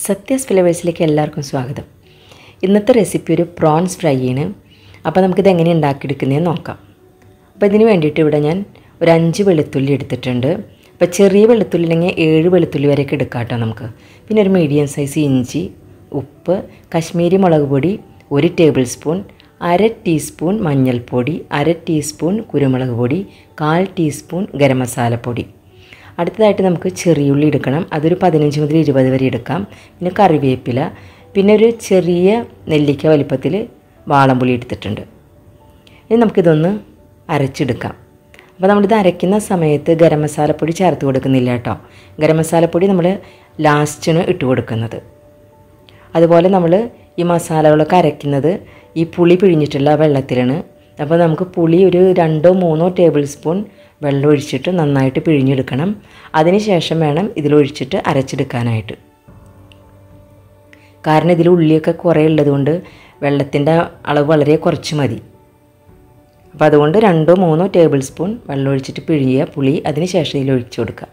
സത്യസ് ഫ്ലേവേഴ്സിലേക്ക് എല്ലാവർക്കും സ്വാഗതം ഇന്നത്തെ റെസിപ്പി ഒരു പ്രോൺസ് ഫ്രൈ ആണ് അപ്പോൾ നമുക്കിത് എങ്ങനെ ഉണ്ടാക്കിയെടുക്കുന്നതെന്ന് നോക്കാം അപ്പോൾ ഇതിന് വേണ്ടിയിട്ട് ഇവിടെ ഞാൻ ഒരു അഞ്ച് വെളുത്തുള്ളി എടുത്തിട്ടുണ്ട് അപ്പോൾ ചെറിയ വെളുത്തുള്ളി ഉണ്ടെങ്കിൽ ഏഴ് വെളുത്തുള്ളി വരെയൊക്കെ എടുക്കാം കേട്ടോ നമുക്ക് പിന്നെ ഒരു മീഡിയം സൈസ് ഇഞ്ചി ഉപ്പ് കശ്മീരി മുളക് പൊടി ഒരു ടേബിൾ സ്പൂൺ അര ടീസ്പൂൺ മഞ്ഞൾപ്പൊടി അര ടീസ്പൂൺ കുരുമുളക് പൊടി കാൽ ടീസ്പൂൺ ഗരം മസാലപ്പൊടി അടുത്തതായിട്ട് നമുക്ക് ചെറിയുള്ളി എടുക്കണം അതൊരു പതിനഞ്ച് മുതൽ ഇരുപത് വരെ എടുക്കാം പിന്നെ കറിവേപ്പില പിന്നെ ഒരു ചെറിയ നെല്ലിക്ക വലിപ്പത്തിൽ വാളംപുളി എടുത്തിട്ടുണ്ട് ഇനി നമുക്കിതൊന്ന് അരച്ചെടുക്കാം അപ്പോൾ നമ്മളിത് അരയ്ക്കുന്ന സമയത്ത് ഗരം മസാലപ്പൊടി ചേർത്ത് കൊടുക്കുന്നില്ല കേട്ടോ ഗരം മസാലപ്പൊടി നമ്മൾ ലാസ്റ്റിന് ഇട്ട് കൊടുക്കുന്നത് അതുപോലെ നമ്മൾ ഈ മസാലകളൊക്കെ അരയ്ക്കുന്നത് ഈ പുളി പിഴിഞ്ഞിട്ടുള്ള വെള്ളത്തിലാണ് അപ്പോൾ നമുക്ക് പുളി ഒരു രണ്ടോ മൂന്നോ ടേബിൾ സ്പൂൺ വെള്ളം ഒഴിച്ചിട്ട് നന്നായിട്ട് പിഴിഞ്ഞെടുക്കണം അതിന് ശേഷം വേണം ഇതിലൊഴിച്ചിട്ട് അരച്ചെടുക്കാനായിട്ട് കാരണം ഇതിൽ ഉള്ളിയൊക്കെ കുറേ ഉള്ളതുകൊണ്ട് വെള്ളത്തിൻ്റെ അളവ് വളരെ കുറച്ച് മതി അപ്പോൾ അതുകൊണ്ട് രണ്ടോ മൂന്നോ ടേബിൾ സ്പൂൺ വെള്ളം ഒഴിച്ചിട്ട് പിഴിയുക പുളി അതിന് ശേഷം ഇതിൽ ഒഴിച്ചു കൊടുക്കുക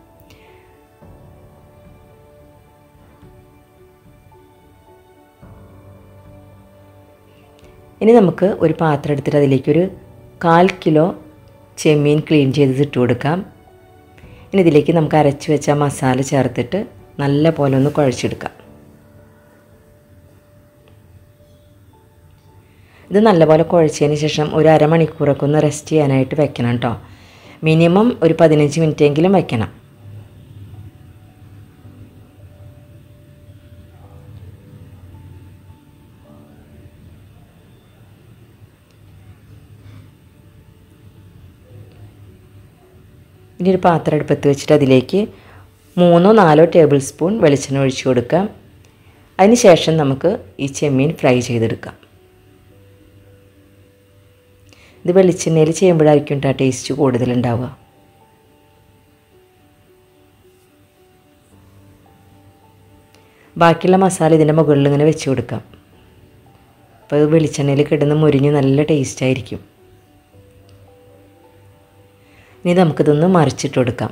ഇനി നമുക്ക് ഒരു പാത്രം എടുത്തിട്ട് അതിലേക്കൊരു കാൽ കിലോ ചെമ്മീൻ ക്ലീൻ ചെയ്ത് ഇട്ട് കൊടുക്കാം ഇനി ഇതിലേക്ക് നമുക്ക് അരച്ച് വെച്ച മസാല ചേർത്തിട്ട് നല്ല പോലെ ഒന്ന് കുഴച്ചെടുക്കാം ഇത് നല്ലപോലെ കുഴച്ചതിന് ശേഷം ഒരു അരമണിക്കൂറൊക്കെ ഒന്ന് റെസ്റ്റ് ചെയ്യാനായിട്ട് വെക്കണം കേട്ടോ മിനിമം ഒരു പതിനഞ്ച് മിനിറ്റെങ്കിലും വെക്കണം ഇനി ഒരു പാത്രം അടുപ്പത്ത് വെച്ചിട്ട് അതിലേക്ക് മൂന്നോ നാലോ ടേബിൾ സ്പൂൺ വെളിച്ചെണ്ണ ഒഴിച്ചു കൊടുക്കാം അതിന് ശേഷം നമുക്ക് ഈ ചെമ്മീൻ ഫ്രൈ ചെയ്തെടുക്കാം ഇത് വെളിച്ചെണ്ണയിൽ ചെയ്യുമ്പോഴായിരിക്കും കേട്ടോ ടേസ്റ്റ് കൂടുതലുണ്ടാവുക ബാക്കിയുള്ള മസാല ഇതിൻ്റെ മുകളിൽ ഇങ്ങനെ വെച്ച് കൊടുക്കാം അപ്പോൾ ഇത് വെളിച്ചെണ്ണയിൽ കിടന്ന് മുരിഞ്ഞ് നല്ല ടേസ്റ്റ് ആയിരിക്കും ഇനി നമുക്കിതൊന്ന് മറിച്ചിട്ട് കൊടുക്കാം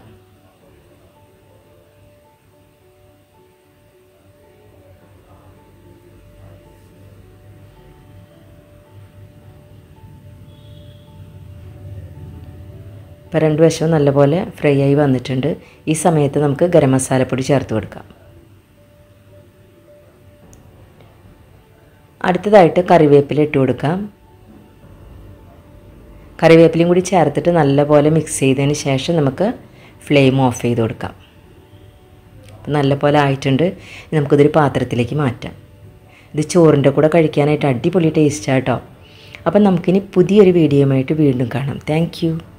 ഇപ്പോൾ രണ്ട് വശവും നല്ലപോലെ ഫ്രൈ ആയി വന്നിട്ടുണ്ട് ഈ സമയത്ത് നമുക്ക് ഗരം മസാലപ്പൊടി ചേർത്ത് കൊടുക്കാം അടുത്തതായിട്ട് കറിവേപ്പില ഇട്ട് കൊടുക്കാം കറിവേപ്പിലയും കൂടി ചേർത്തിട്ട് നല്ലപോലെ മിക്സ് ചെയ്തതിന് ശേഷം നമുക്ക് ഫ്ലെയിം ഓഫ് ചെയ്ത് കൊടുക്കാം അപ്പം നല്ലപോലെ ആയിട്ടുണ്ട് നമുക്കിതൊരു പാത്രത്തിലേക്ക് മാറ്റാം ഇത് ചോറിൻ്റെ കൂടെ കഴിക്കാനായിട്ട് അടിപൊളി ടേസ്റ്റാട്ടോ അപ്പം നമുക്കിനി പുതിയൊരു വീഡിയോയുമായിട്ട് വീണ്ടും കാണാം താങ്ക്